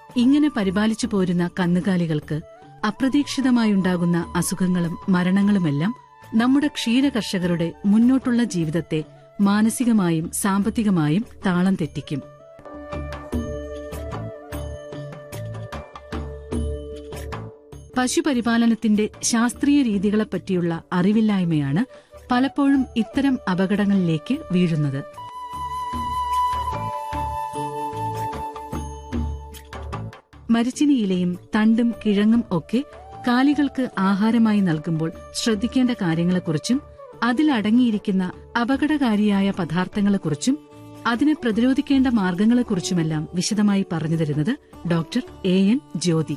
ഇങ്ങനെ പരിപാലിച്ചു പോരുന്ന കന്നുകാലികൾക്ക് അപ്രതീക്ഷിതമായുണ്ടാകുന്ന അസുഖങ്ങളും മരണങ്ങളുമെല്ലാം നമ്മുടെ ക്ഷീരകർഷകരുടെ മുന്നോട്ടുള്ള ജീവിതത്തെ മാനസികമായും സാമ്പത്തികമായും താളം തെറ്റിക്കും പശുപരിപാലനത്തിന്റെ ശാസ്ത്രീയ രീതികളെപ്പറ്റിയുള്ള അറിവില്ലായ്മയാണ് പലപ്പോഴും ഇത്തരം അപകടങ്ങളിലേക്ക് വീഴുന്നത് മരിച്ചിനി ഇലയും തണ്ടും കിഴങ്ങും ഒക്കെ കാലികൾക്ക് ആഹാരമായി നൽകുമ്പോൾ ശ്രദ്ധിക്കേണ്ട കാര്യങ്ങളെക്കുറിച്ചും അതിലടങ്ങിയിരിക്കുന്ന അപകടകാരിയായ പദാർത്ഥങ്ങളെക്കുറിച്ചും അതിനെ പ്രതിരോധിക്കേണ്ട മാർഗങ്ങളെക്കുറിച്ചുമെല്ലാം വിശദമായി പറഞ്ഞു തരുന്നത് ഡോക്ടർ എ എൻ ജ്യോതി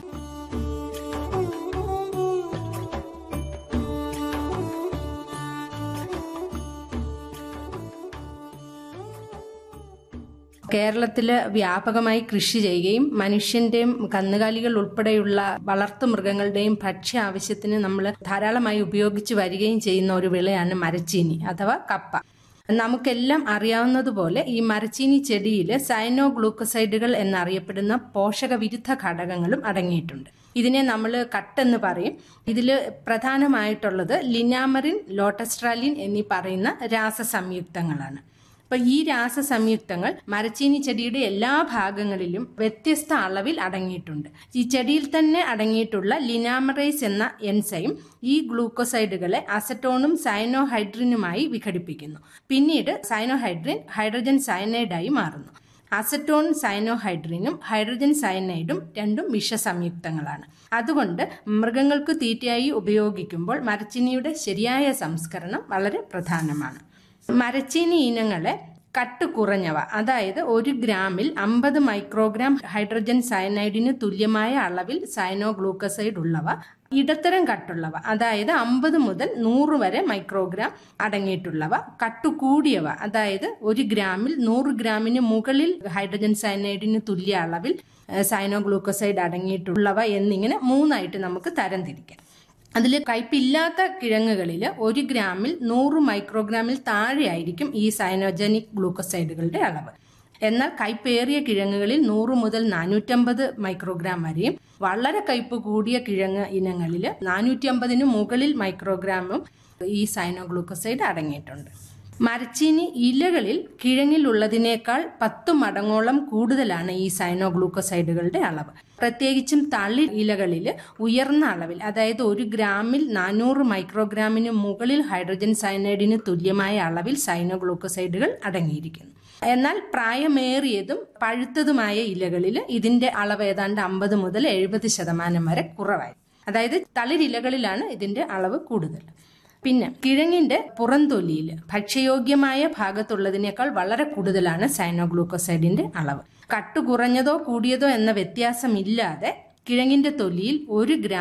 കേരളത്തില് വ്യാപകമായി കൃഷി ചെയ്യുകയും മനുഷ്യന്റെയും കന്നുകാലികൾ ഉൾപ്പെടെയുള്ള വളർത്തു മൃഗങ്ങളുടെയും ഭക്ഷ്യ ആവശ്യത്തിന് നമ്മൾ ധാരാളമായി ഉപയോഗിച്ചു വരികയും ചെയ്യുന്ന ഒരു വിളയാണ് മരച്ചീനി അഥവാ കപ്പ നമുക്കെല്ലാം അറിയാവുന്നതുപോലെ ഈ മരച്ചീനി ചെടിയിൽ സൈനോ ഗ്ലൂക്കോസൈഡുകൾ എന്നറിയപ്പെടുന്ന പോഷകവിരുദ്ധ ഘടകങ്ങളും അടങ്ങിയിട്ടുണ്ട് ഇതിനെ നമ്മൾ കട്ടെന്ന് പറയും ഇതിൽ പ്രധാനമായിട്ടുള്ളത് ലിനാമറിൻ ലോട്ടസ്ട്രാലിൻ എന്നീ പറയുന്ന രാസസംയുക്തങ്ങളാണ് അപ്പൊ ഈ രാസസംയുക്തങ്ങൾ മരച്ചീനി ചെടിയുടെ എല്ലാ ഭാഗങ്ങളിലും വ്യത്യസ്ത അളവിൽ അടങ്ങിയിട്ടുണ്ട് ഈ ചെടിയിൽ തന്നെ അടങ്ങിയിട്ടുള്ള ലിനാമറൈസ് എന്ന എൻസൈം ഈ ഗ്ലൂക്കോസൈഡുകളെ അസറ്റോണും സൈനോഹൈഡ്രിനുമായി വിഘടിപ്പിക്കുന്നു പിന്നീട് സൈനോഹൈഡ്രിൻ ഹൈഡ്രജൻ സയനൈഡായി മാറുന്നു അസറ്റോൺ സൈനോഹൈഡ്രിനും ഹൈഡ്രജൻ സയനൈഡും രണ്ടും വിഷസംയുക്തങ്ങളാണ് അതുകൊണ്ട് മൃഗങ്ങൾക്ക് തീറ്റയായി ഉപയോഗിക്കുമ്പോൾ മരച്ചീനിയുടെ ശരിയായ സംസ്കരണം വളരെ പ്രധാനമാണ് മരച്ചീനി ഇനങ്ങളെ കട്ട് കുറഞ്ഞവ അതായത് ഒരു ഗ്രാമിൽ അമ്പത് മൈക്രോഗ്രാം ഹൈഡ്രജൻ സയനൈഡിന് തുല്യമായ അളവിൽ സൈനോ ഗ്ലൂക്കസൈഡ് ഉള്ളവ ഇടത്തരം കട്ടുള്ളവ അതായത് അമ്പത് മുതൽ നൂറ് വരെ മൈക്രോഗ്രാം അടങ്ങിയിട്ടുള്ളവ കട്ടു കൂടിയവ അതായത് ഒരു ഗ്രാമിൽ നൂറ് ഗ്രാമിന് മുകളിൽ ഹൈഡ്രജൻ സയനൈഡിന് തുല്യ അളവിൽ സൈനോ ഗ്ലൂക്കോസൈഡ് അടങ്ങിയിട്ടുള്ളവ എന്നിങ്ങനെ മൂന്നായിട്ട് നമുക്ക് തരംതിരിക്കാം അതിൽ കയ്പില്ലാത്ത കിഴങ്ങുകളിൽ ഒരു ഗ്രാമിൽ നൂറ് മൈക്രോഗ്രാമിൽ താഴെയായിരിക്കും ഈ സൈനോജനിക് ഗ്ലൂക്കോസൈഡുകളുടെ അളവ് എന്നാൽ കയ്പേറിയ കിഴങ്ങുകളിൽ നൂറ് മുതൽ നാനൂറ്റമ്പത് മൈക്രോഗ്രാം വരെയും വളരെ കയ്പ് കൂടിയ കിഴങ്ങ് ഇനങ്ങളിൽ നാനൂറ്റി അമ്പതിന് മുകളിൽ മൈക്രോഗ്രാമും ഈ സൈനോ ഗ്ലൂക്കോസൈഡ് അടങ്ങിയിട്ടുണ്ട് മരച്ചീനി ഇലകളിൽ കിഴങ്ങിലുള്ളതിനേക്കാൾ പത്ത് മടങ്ങോളം കൂടുതലാണ് ഈ സൈനോ ഗ്ലൂക്കോസൈഡുകളുടെ അളവ് പ്രത്യേകിച്ചും തളിർ ഇലകളിൽ ഉയർന്ന അളവിൽ അതായത് ഒരു ഗ്രാമിൽ നാനൂറ് മൈക്രോഗ്രാമിന് മുകളിൽ ഹൈഡ്രജൻ സയനൈഡിന് തുല്യമായ അളവിൽ സൈനോ ഗ്ലൂക്കോസൈഡുകൾ അടങ്ങിയിരിക്കുന്നു എന്നാൽ പ്രായമേറിയതും പഴുത്തതുമായ ഇലകളിൽ ഇതിന്റെ അളവ് ഏതാണ്ട് അമ്പത് മുതൽ എഴുപത് ശതമാനം വരെ കുറവായി അതായത് തളിരിലകളിലാണ് ഇതിന്റെ അളവ് കൂടുതൽ പിന്നെ കിഴങ്ങിന്റെ പുറംതൊലിയിൽ ഭക്ഷ്യയോഗ്യമായ ഭാഗത്തുള്ളതിനേക്കാൾ വളരെ കൂടുതലാണ് സൈനോഗ്ലൂക്കോസൈഡിന്റെ അളവ് കട്ട് കുറഞ്ഞതോ കൂടിയതോ എന്ന വ്യത്യാസമില്ലാതെ കിഴങ്ങിന്റെ തൊലിയിൽ ഒരു ഗ്രാം